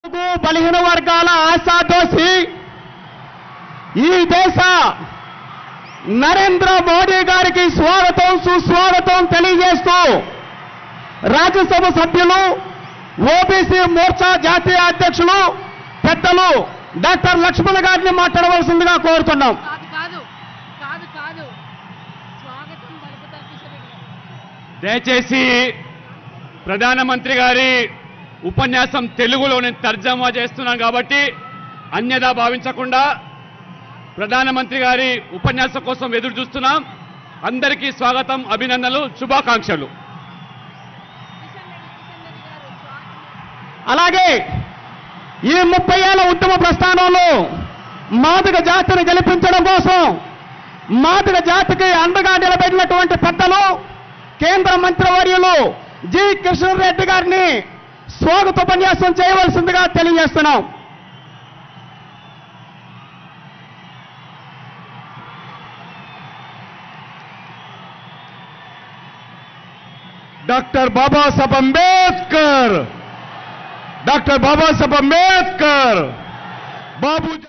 కు బలహీన వర్గాల ఆశాదోషి ఈ దేశ నరేంద్ర మోడీ గారికి స్వాగతం సుస్వాగతం తెలియజేస్తూ రాజ్యసభ సభ్యులు ఓబీసీ మోర్చా జాతీయ అధ్యక్షులు పెద్దలు డాక్టర్ లక్ష్మణ్ గారిని మాట్లాడవలసిందిగా కోరుతున్నాం కాదు కాదు కాదు కాదు స్వాగతం పలుకుతారు కిషన్ రెడ్డి గారు దయచేసి ప్రధానమంత్రి గారి ఉపన్యాసం తెలుగులో నేను తర్జమా చేస్తున్నాను కాబట్టి అన్యదా భావించకుండా ప్రధానమంత్రి గారి ఉపన్యాసం కోసం ఎదురు చూస్తున్నాం అందరికీ స్వాగతం అభినందనలు శుభాకాంక్షలు కిషన్ రెడ్డి కిషన్ రెడ్డి గారు స్వాగతం అలాగే ఈ ముప్పై ఏళ్ల ఉద్యమ ప్రస్థానంలో మాదిగ జాతిని గెలిపించడం కోసం మాదిగ జాతికి అండగా నిలబడినటువంటి పెద్దలు కేంద్ర మంత్రివర్యులు జి కిషన్ రెడ్డి గారిని స్వాగతోపన్యాసం చేయవలసిందిగా తెలియజేస్తున్నాం డాక్టర్ బాబాసాహెబ్ అంబేద్కర్ డాక్టర్ బాబాసాహెబ్ అంబేద్కర్ బాబు